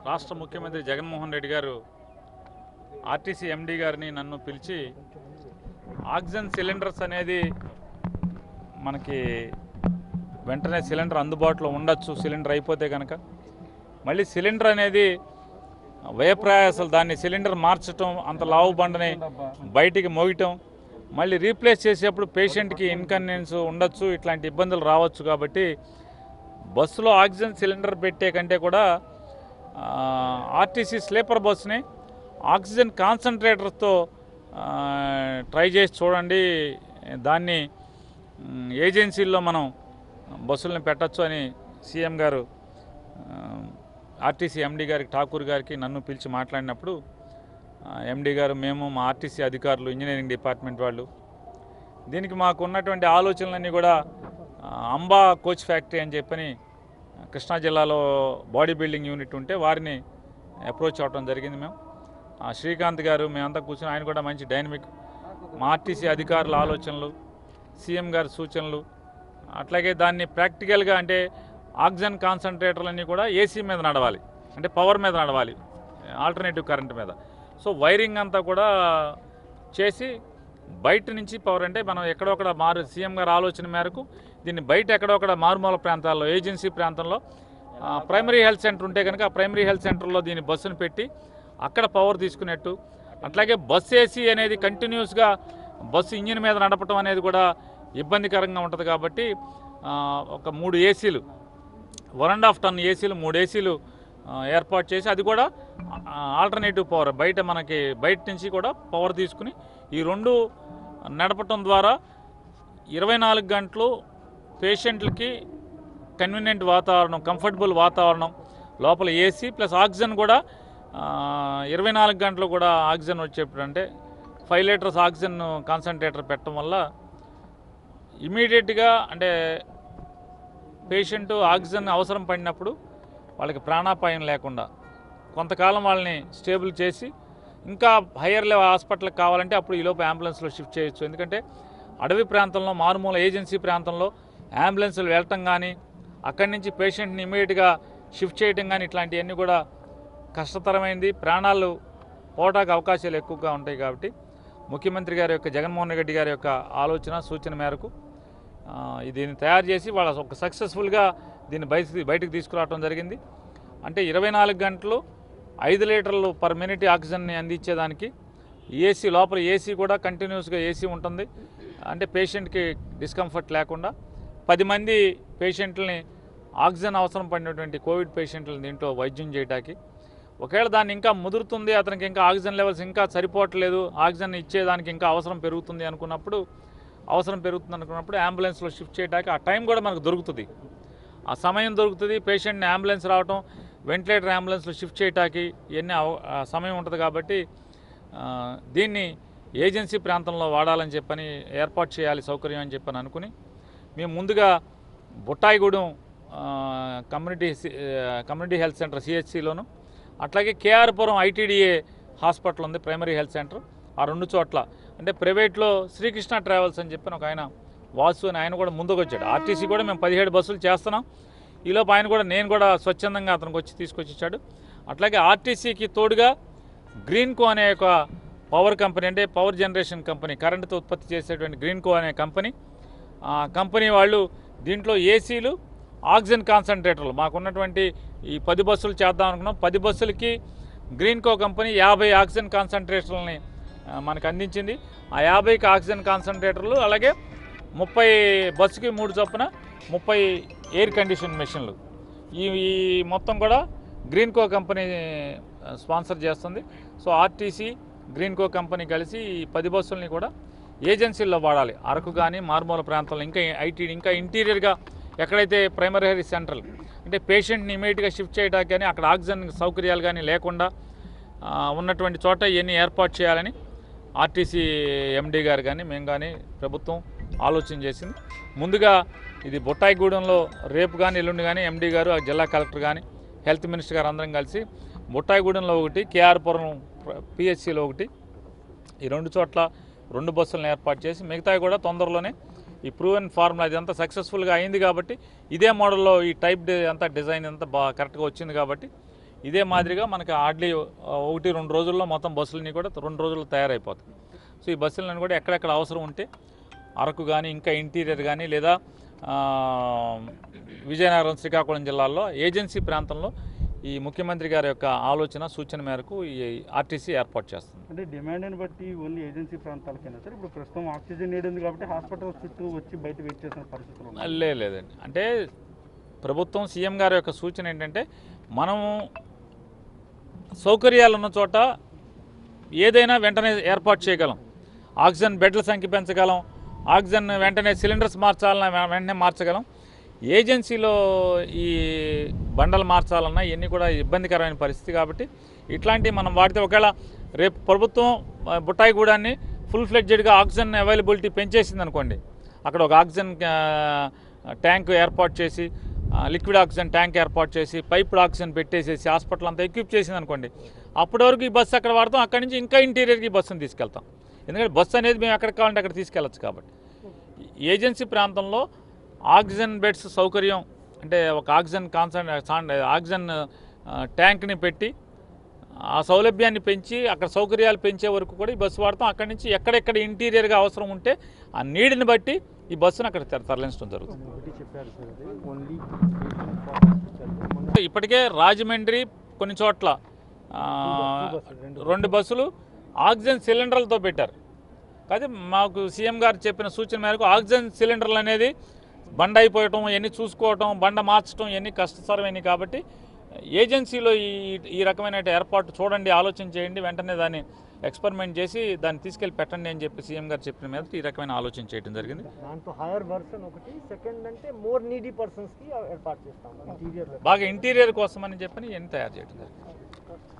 రాష్ట్ర ముఖ్యమంత్రి జగన్మోహన్ రెడ్డి గారు ఆర్టీసీ ఎండీ గారిని నన్ను పిలిచి ఆక్సిజన్ సిలిండర్స్ అనేది మనకి వెంటనే సిలిండర్ అందుబాటులో ఉండొచ్చు సిలిండర్ అయిపోతే కనుక మళ్ళీ సిలిండర్ అనేది వ్యయప్రయాసాలు దాన్ని సిలిండర్ మార్చటం అంత లావు బండని బయటికి మోయటం మళ్ళీ రీప్లేస్ చేసేప్పుడు పేషెంట్కి ఇన్కన్వీనియన్స్ ఉండొచ్చు ఇట్లాంటి ఇబ్బందులు రావచ్చు కాబట్టి బస్సులో ఆక్సిజన్ సిలిండర్ పెట్టే కంటే కూడా ఆ, ఆర్టీసీ స్లీపర్ బస్సుని ఆక్సిజన్ కాన్సన్ట్రేటర్తో ఆ, ట్రై చేసి చూడండి దాన్ని మ్, ఏజెన్సీల్లో మనం బస్సులను పెట్టచ్చు అని సీఎం గారు ఆ, ఆర్టీసీ ఎండీ గారికి ఠాకూర్ గారికి నన్ను పిలిచి మాట్లాడినప్పుడు ఎండీ గారు మేము మా ఆర్టీసీ అధికారులు ఇంజనీరింగ్ డిపార్ట్మెంట్ వాళ్ళు దీనికి మాకు ఉన్నటువంటి ఆలోచనలన్నీ కూడా ఆ, అంబా కోచ్ ఫ్యాక్టరీ అని చెప్పని కృష్ణా జిల్లాలో బాడీ బిల్డింగ్ యూనిట్ ఉంటే వారిని అప్రోచ్ అవ్వడం జరిగింది మేము ఆ, శ్రీకాంత్ గారు మేమంతా కూర్చొని ఆయన కూడా మంచి డైనమిక్ మా ఆర్టీసీ అధికారుల ఆలోచనలు సీఎం గారి సూచనలు అట్లాగే దాన్ని ప్రాక్టికల్గా అంటే ఆక్సిజన్ కాన్సన్ట్రేటర్లన్నీ కూడా ఏసీ మీద నడవాలి అంటే పవర్ మీద నడవాలి ఆల్టర్నేటివ్ కరెంట్ మీద సో వైరింగ్ అంతా కూడా చేసి బయట నుంచి పవర్ అంటే మనం ఎక్కడొక్కడ మారు సీఎం గారి ఆలోచన మేరకు దీన్ని బయట ఎక్కడొక్కడ మారుమూల ప్రాంతాల్లో ఏజెన్సీ ప్రాంతంలో ఆ, ప్రైమరీ హెల్త్ సెంటర్ ఉంటే కనుక ఆ ప్రైమరీ హెల్త్ సెంటర్లో దీన్ని బస్సును పెట్టి అక్కడ పవర్ తీసుకునేట్టు అట్లాగే బస్ ఏసీ అనేది కంటిన్యూస్గా బస్సు ఇంజిన్ మీద నడపడం అనేది కూడా ఇబ్బందికరంగా ఉంటుంది కాబట్టి ఆ, ఒక మూడు ఏసీలు వన్ అండ్ హాఫ్ టన్ ఏసీలు మూడు ఏసీలు ఆ, ఏర్పాటు చేసి అది కూడా ఆల్టర్నేటివ్ పవర్ బయట మనకి బయట నుంచి కూడా పవర్ తీసుకుని ఈ రెండు నడపటం ద్వారా ఇరవై నాలుగు గంటలు పేషెంట్లకి కన్వీనియంట్ వాతావరణం కంఫర్టబుల్ వాతావరణం లోపల ఏసీ ప్లస్ ఆక్సిజన్ కూడా ఇరవై నాలుగు గంటలు కూడా ఆక్సిజన్ వచ్చేప్పుడు అంటే ఫైవ్ లీటర్స్ ఆక్సిజన్ కాన్సన్ట్రేటర్ పెట్టడం వల్ల ఇమీడియట్గా అంటే పేషెంట్ ఆక్సిజన్ అవసరం పడినప్పుడు వాళ్ళకి ప్రాణాపాయం లేకుండా కొంతకాలం వాళ్ళని స్టేబుల్ చేసి ఇంకా హయ్యర్ లెవెల్ హాస్పిటల్కి కావాలంటే అప్పుడు ఈలోపు అంబులెన్స్లో షిఫ్ట్ చేయొచ్చు ఎందుకంటే అడవి ప్రాంతంలో మారుమూల ఏజెన్సీ ప్రాంతంలో అంబులెన్సులు వెళ్ళటం కానీ అక్కడి నుంచి పేషెంట్ని ఇమీడియట్గా షిఫ్ట్ చేయటం కానీ ఇట్లాంటివన్నీ కూడా కష్టతరమైంది ప్రాణాలు పోవటానికి అవకాశాలు ఎక్కువగా ఉంటాయి కాబట్టి ముఖ్యమంత్రి గారి యొక్క జగన్మోహన్ రెడ్డి గారి యొక్క ఆలోచన సూచన మేరకు ఆ, దీన్ని తయారు చేసి వాళ్ళ ఒక సక్సెస్ఫుల్గా దీన్ని బయటికి బయటకు తీసుకురావడం జరిగింది అంటే ఇరవై నాలుగు గంటలు ఐదు లీటర్లు పర్ మినిట్ ఆక్సిజన్ని అందించేదానికి ఏసీ లోపల ఏసీ కూడా కంటిన్యూస్గా ఏసీ ఉంటుంది అంటే పేషెంట్కి డిస్కంఫర్ట్ లేకుండా పది మంది పేషెంట్లని ఆక్సిజన్ అవసరం పడినటువంటి కోవిడ్ పేషెంట్లను దీంట్లో వైద్యం చేయడానికి ఒకవేళ దాన్ని ఇంకా ముదురుతుంది అతనికి ఇంకా ఆక్సిజన్ లెవెల్స్ ఇంకా సరిపోవట్లేదు ఆక్సిజన్ ఇచ్చేదానికి ఇంకా అవసరం పెరుగుతుంది అనుకున్నప్పుడు అవసరం పెరుగుతుంది అనుకున్నప్పుడు అంబులెన్స్లో షిఫ్ట్ చేయడానికి ఆ టైం కూడా మనకు దొరుకుతుంది ఆ సమయం దొరుకుతుంది పేషెంట్ని అంబులెన్స్ రావటం వెంటిలేటర్ అంబులెన్స్లో షిఫ్ట్ చేయడానికి ఇవన్నీ అవ- ఆ సమయం ఉంటుంది కాబట్టి ఆ, దీన్ని ఏజెన్సీ ప్రాంతంలో వాడాలని చెప్పని ఏర్పాటు చేయాలి సౌకర్యం అని చెప్పని అనుకుని మేము ముందుగా బుట్టాయిగూడెం ఆ, కమ్యూనిటీ సి- ఆ, కమ్యూనిటీ హెల్త్ సెంటర్ సిహెచ్సిలోను అట్లాగే కేఆర్పురం ఐటీడీఏ హాస్పిటల్ ఉంది ప్రైమరీ హెల్త్ సెంటర్ ఆ రెండు చోట్ల అంటే ప్రైవేట్లో శ్రీకృష్ణ ట్రావెల్స్ అని చెప్పిన ఒక ఆయన వాసు అని ఆయన కూడా ముందుకు వచ్చాడు ఆర్టీసీ కూడా మేము పదిహేడు బస్సులు చేస్తున్నాం ఈలోపు ఆయన కూడా నేను కూడా స్వచ్ఛందంగా అతనికి వచ్చి తీసుకొచ్చి ఇచ్చాడు అట్లాగే ఆర్టీసీకి తోడుగా గ్రీన్కో అనే ఒక పవర్ కంపెనీ అంటే పవర్ జనరేషన్ కంపెనీ కరెంటుతో ఉత్పత్తి చేసేటువంటి గ్రీన్కో అనే కంపెనీ ఆ కంపెనీ వాళ్ళు దీంట్లో ఏసీలు ఆక్సిజన్ కాన్సన్ట్రేటర్లు మాకున్నటువంటి ఈ పది బస్సులు చేద్దాం అనుకున్నాం పది బస్సులకి గ్రీన్కో కంపెనీ యాభై ఆక్సిజన్ కాన్సన్ట్రేటర్లని ఆ, మనకు అందించింది ఆ యాభైకి ఆక్సిజన్ కాన్సన్ట్రేటర్లు అలాగే ముప్పై బస్సుకి మూడు చొప్పున ముప్పై ఎయిర్ కండిషన్ మెషిన్లు ఈ ఈ మొత్తం కూడా గ్రీన్కో కంపెనీ ఆ, స్పాన్సర్ చేస్తుంది సో ఆర్టీసీ గ్రీన్కో కంపెనీ కలిసి ఈ పది బస్సుల్ని కూడా ఏజెన్సీల్లో వాడాలి అరకు కానీ మారుమూల ప్రాంతంలో ఇంకా ఐటీ ఇంకా ఇంటీరియర్గా ఎక్కడైతే ప్రైమరీ హెల్త్ సెంటర్ అంటే పేషెంట్ని ఇమీడియట్గా షిఫ్ట్ చేయడానికి కానీ అక్కడ ఆక్సిజన్ సౌకర్యాలు కానీ లేకుండా ఆ, ఉన్నటువంటి చోట ఇవన్నీ ఏర్పాటు చేయాలని ఆర్టీసీ ఎండీ గారు కానీ మేము కానీ ప్రభుత్వం ఆలోచన చేసింది ముందుగా ఇది బొట్టాయిగూడెంలో రేపు కానీ ఎల్లుండి కానీ ఎండీ గారు ఆ జిల్లా కలెక్టర్ కానీ హెల్త్ మినిస్టర్ గారు అందరం కలిసి బొట్టాయిగూడెంలో ఒకటి కేఆర్పురం పిహెచ్సిలో ఒకటి ఈ రెండు చోట్ల రెండు బస్సులను ఏర్పాటు చేసి మిగతావి కూడా తొందరలోనే ఈ ప్రూవెన్ ఫార్ములా ఇదంతా సక్సెస్ఫుల్గా అయింది కాబట్టి ఇదే మోడల్లో ఈ టైప్ డి- అంతా డిజైన్ అంతా బాగా కరెక్ట్గా వచ్చింది కాబట్టి ఇదే మాదిరిగా మనకి హార్డ్లీ ఒకటి రెండు రోజుల్లో మొత్తం బస్సులన్నీ కూడా రెండు రోజుల్లో తయారైపోతాయి సో ఈ బస్సులను కూడా ఎక్కడెక్కడ అవసరం ఉంటే అరకు కానీ ఇంకా ఇంటీరియర్ కానీ లేదా ఆ, విజయనగరం శ్రీకాకుళం జిల్లాల్లో ఏజెన్సీ ప్రాంతంలో ఈ ముఖ్యమంత్రి గారి యొక్క ఆలోచన సూచన మేరకు ఈ ఆర్టీసీ ఏర్పాటు చేస్తుంది అంటే డిమాండ్ని బట్టి ఓన్లీ ఏజెన్సీ ప్రాంతాలకైనా సార్ ఇప్పుడు ప్రస్తుతం ఆక్సిజన్ నీడ్ ఉంది కాబట్టి హాస్పిటల్ చుట్టూ వచ్చి బయట వెయిట్ చేసిన పరిస్థితులు ఉన్నాయి లే లేదండి అంటే ప్రభుత్వం సీఎం గారి యొక్క సూచన ఏంటంటే మనము సౌకర్యాలు ఉన్న చోట ఏదైనా వెంటనే ఏర్పాటు చేయగలం ఆక్సిజన్ బెడ్ల సంఖ్య పెంచగలం ఆక్సిజన్ వెంటనే సిలిండర్స్ మార్చాలన్నా వె- వెంటనే మార్చగలం ఏజెన్సీలో ఈ బండలు మార్చాలన్నా ఇవన్నీ కూడా ఇబ్బందికరమైన పరిస్థితి కాబట్టి ఇట్లాంటివి మనం వాడితే ఒకవేళ రేపు ప్రభుత్వం ఆ, బుట్టాయిగూడాన్ని ఫుల్ ఫ్లెడ్జెడ్గా ఆక్సిజన్ అవైలబిలిటీ పెంచేసింది అనుకోండి అక్కడ ఒక ఆక్సిజన్ ఆ, ట్యాంక్ ఏర్పాటు చేసి ఆ, లిక్విడ్ ఆక్సిజన్ ట్యాంక్ ఏర్పాటు చేసి పైప్డ్ ఆక్సిజన్ పెట్టేసేసి హాస్పిటల్ అంతా ఎక్విప్ చేసింది అనుకోండి అప్పటి వరకు ఈ బస్సు అక్కడ వాడతాం అక్కడి నుంచి ఇంకా ఇంటీరియర్కి ఈ బస్సును తీసుకెళ్తాం ఎందుకంటే బస్సు అనేది మేము ఎక్కడ కావాలంటే అక్కడ తీసుకెళ్ళచ్చు కాబట్టి ఏజెన్సీ ప్రాంతంలో ఆక్సిజన్ బెడ్స్ సౌకర్యం అంటే ఒక ఆక్సిజన్ కాన్సన్ ఆక్సిజన్ ఆ, ట్యాంక్ని పెట్టి ఆ సౌలభ్యాన్ని పెంచి అక్కడ సౌకర్యాలు పెంచే వరకు కూడా ఈ బస్సు వాడతాం అక్కడి నుంచి ఎక్కడెక్కడ ఇంటీరియర్గా అవసరం ఉంటే ఆ నీడిని బట్టి ఈ బస్సును అక్కడ తర- తరలించడం జరుగుతుంది ఒకటి చెప్పారు సార్ అది ఓన్లీ ఇప్పటికే రాజమండ్రి కొన్ని చోట్ల ఆ, రెండు బస్సులు ఆక్సిజన్ సిలిండర్లతో పెట్టారు కాదు మాకు సీఎం గారు చెప్పిన సూచన మేరకు ఆక్సిజన్ సిలిండర్లు అనేది బండ అయిపోవటం ఇవన్నీ చూసుకోవటం బండ మార్చడం ఇవన్నీ కష్టతరమైనవి కాబట్టి ఏజెన్సీలో ఈ ఈ రకమైన ఏర్పాటు చూడండి ఆలోచన చేయండి వెంటనే దాన్ని ఎక్స్పెరిమెంట్ చేసి దాన్ని తీసుకెళ్ళి పెట్టండి అని చెప్పి సీఎం గారు చెప్పిన మీద ఈ రకమైన ఆలోచన చేయడం జరిగింది దాంట్లో హైయర్ వర్షన్ ఒకటి సెకండ్ అంటే మోర్ నీడీ పర్సన్స్ కి ఏర్పాటు చేస్తాం ఇంటీరియర్ బాగా ఇంటీరియర్ కోసం అని చెప్పని ఇవన్నీ తయారు చేయడం జరిగింది